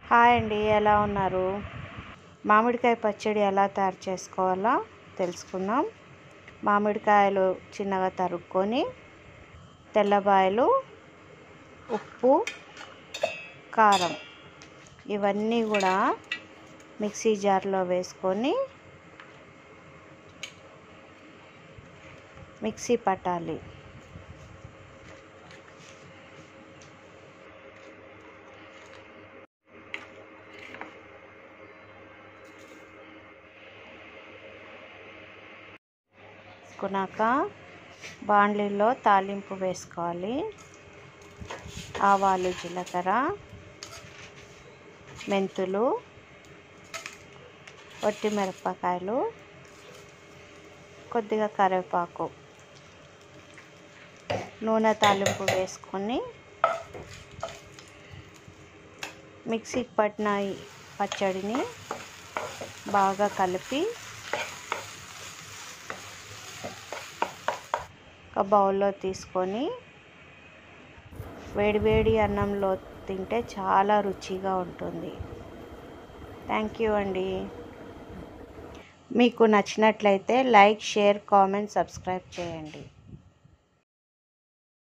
hi అండి ఎలా ఉన్నారు మామిడికాయ పచ్చడి ఎలా తయారు చేసుకోవాలో తెలుసుకుందాం మామిడికాయలు చిన్నగా తరుక్కొని తెల్లబాయలు ఉప్పు కారం ఇవన్నీ కూడా మిక్సీ జార్లో వేసుకొని మిక్సీ పట్టాలి వేసుకున్నాక బాండ్లీలో తాలింపు వేసుకోవాలి ఆవాలు జీలకర్ర మెంతులు ఒట్టి మిరపకాయలు కొద్దిగా కరివేపాకు నూనె తాలింపు వేసుకొని మిక్సీకి పట్టిన ఈ పచ్చడిని బాగా కలిపి ఒక బౌల్లో తీసుకొని వేడివేడి అన్నంలో తింటే చాలా రుచిగా ఉంటుంది థ్యాంక్ యూ అండి మీకు నచ్చినట్లయితే లైక్ షేర్ కామెంట్ సబ్స్క్రైబ్ చేయండి